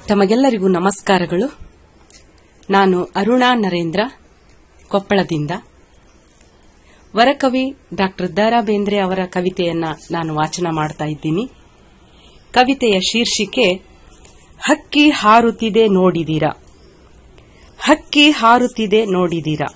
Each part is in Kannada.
ತಮಗೆಲ್ಲರಿಗೂ ನಮಸ್ಕಾರಗಳು ನಾನು ಅರುಣಾ ನರೇಂದ್ರ ಕೊಪ್ಪಳದಿಂದ ವರಕವಿ ಡಾಕ್ಟರ್ ದ ರಾ ಬೇಂದ್ರೆ ಅವರ ಕವಿತೆಯನ್ನ ನಾನು ವಾಚನ ಮಾಡ್ತಾ ಇದ್ದೀನಿ ಕವಿತೆಯ ಶೀರ್ಷಿಕೆ ಹಕ್ಕಿ ಹಾರುತ್ತಿದೆ ನೋಡಿದಿರಾ ಹಕ್ಕಿ ಹಾರುತ್ತಿದೆ ನೋಡಿದಿರಾ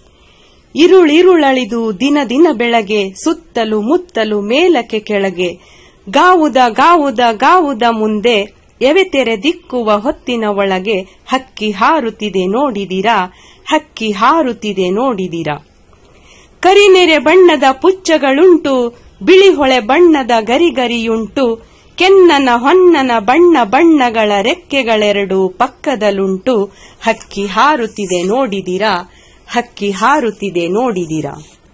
ಇರುಳಿರುಳಳಿದು ದಿನ ದಿನ ಬೆಳಗ್ಗೆ ಸುತ್ತಲೂ ಮುತ್ತಲು ಮೇಲಕ್ಕೆ ಕೆಳಗೆ ಗಾವುದ ಗಾವುದ ಗಾವುದ ಮುಂದೆ ಎವೆತೆರೆ ದಿಕ್ಕುವ ಹೊತ್ತಿನ ಒಳಗೆ ಹಕ್ಕಿ ಹಾರುತ್ತಿದೆ ನೋಡಿದಿರಾ ಹಕ್ಕಿ ಹಾರುತ್ತಿದೆ ನೋಡಿದಿರಾ ಕರಿನೆರೆ ಬಣ್ಣದ ಪುಚ್ಚಗಳುಂಟು ಬಿಳಿಹೊಳೆ ಬಣ್ಣದ ಗರಿಗರಿಯುಂಟು ಕೆನ್ನನ ಹೊನ್ನನ ಬಣ್ಣ ಬಣ್ಣಗಳ ರೆಕ್ಕೆಗಳೆರಡು ಪಕ್ಕದಲ್ಲುಂಟು ಹಕ್ಕಿ ಹಾರುತ್ತಿದೆ ನೋಡಿದಿರಾ ಹಕ್ಕಿ ಹಾರುತ್ತಿದೆ ನೋಡಿದಿರಾ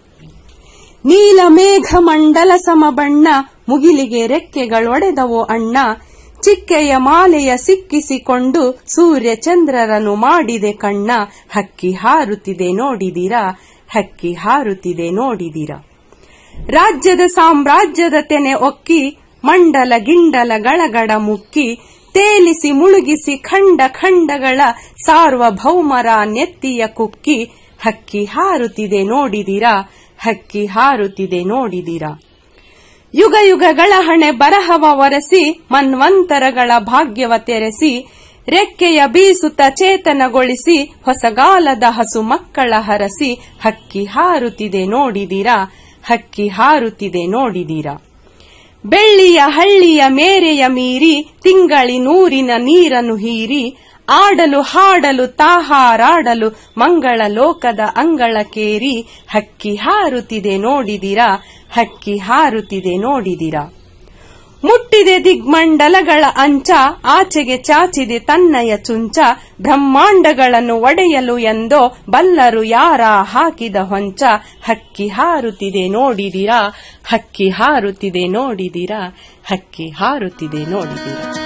ನೀಲ ಮೇಘ ಮಂಡಲ ಸಮ ಬಣ್ಣ ಮುಗಿಲಿಗೆ ರೆಕ್ಕೆಗಳೊಡೆದವೋ ಅಣ್ಣ ಚಿಕ್ಕೆಯ ಮಾಲೆಯ ಸಿಕ್ಕಿಸಿಕೊಂಡು ಸೂರ್ಯ ಚಂದ್ರರನ್ನು ಮಾಡಿದೆ ಕಣ್ಣ ಹಕ್ಕಿ ಹಾರುತ್ತಿದೆ ನೋಡಿದಿರಾ ಹಕ್ಕಿ ಹಾರುತ್ತಿದೆ ನೋಡಿದಿರಾ ರಾಜ್ಯದ ಸಾಮ್ರಾಜ್ಯದ ತೆನೆ ಒಕ್ಕಿ ಮಂಡಲ ಗಿಂಡಲ ಗಳಗಡ ಮುಕ್ಕಿ ತೇಲಿಸಿ ಮುಳುಗಿಸಿ ಖಂಡ ಖಂಡಗಳ ಸಾರ್ವಭೌಮರ ನೆತ್ತಿಯ ಕುಕ್ಕಿ ಹಕ್ಕಿ ಹಾರುತ್ತಿದೆ ನೋಡಿದಿರಾ ಹಕ್ಕಿ ಹಾರುತ್ತಿದೆ ನೋಡಿದಿರಾ ಯುಗ ಯುಗಗಳ ಹಣೆ ಬರಹವ ಒರೆಸಿ ಮನ್ವಂತರಗಳ ಭಾಗ್ಯವ ತೆರೆಸಿ ರೆಕ್ಕೆಯ ಬೀಸುತ್ತ ಚೇತನಗೊಳಿಸಿ ಹೊಸಗಾಲದ ಹಸು ಮಕ್ಕಳ ಹರಸಿ ಹಕ್ಕಿ ಹಾರುತ್ತಿದೆ ನೋಡಿದಿರಾ ಹಕ್ಕಿ ಹಾರುತ್ತಿದೆ ನೋಡಿದಿರಾ ಬೆಳ್ಳಿಯ ಹಳ್ಳಿಯ ಮೇರೆಯ ಮೀರಿ ತಿಂಗಳಿ ನೂರಿನ ನೀರನ್ನು ಹೀರಿ ಆಡಲು ಹಾಡಲು ತಾಹಾರಾಡಲು ಮಂಗಳ ಲೋಕದ ಅಂಗಳಕೇರಿ ಹಕ್ಕಿ ಹಾರುತ್ತಿದೆ ನೋಡಿದಿರಾ ಹಕ್ಕಿ ಹಾರುತ್ತಿದೆ ನೋಡಿದಿರಾ ಮುಟ್ಟಿದೆ ದಿಗ್ಮಂಡಲಗಳ ಅಂಚ ಆಚೆಗೆ ಚಾಚಿದೆ ತನ್ನಯ ಚುಂಚ ಬ್ರಹ್ಮಾಂಡಗಳನ್ನು ಒಡೆಯಲು ಎಂದೋ ಬಲ್ಲರು ಯಾರ ಹಾಕಿದ ಹೊಂಚ ಹಕ್ಕಿ ಹಾರುತ್ತಿದೆ ನೋಡಿದಿರಾ ಹಕ್ಕಿ ಹಾರುತ್ತಿದೆ ನೋಡಿದಿರಾ ಹಕ್ಕಿ ಹಾರುತ್ತಿದೆ ನೋಡಿದಿರಾ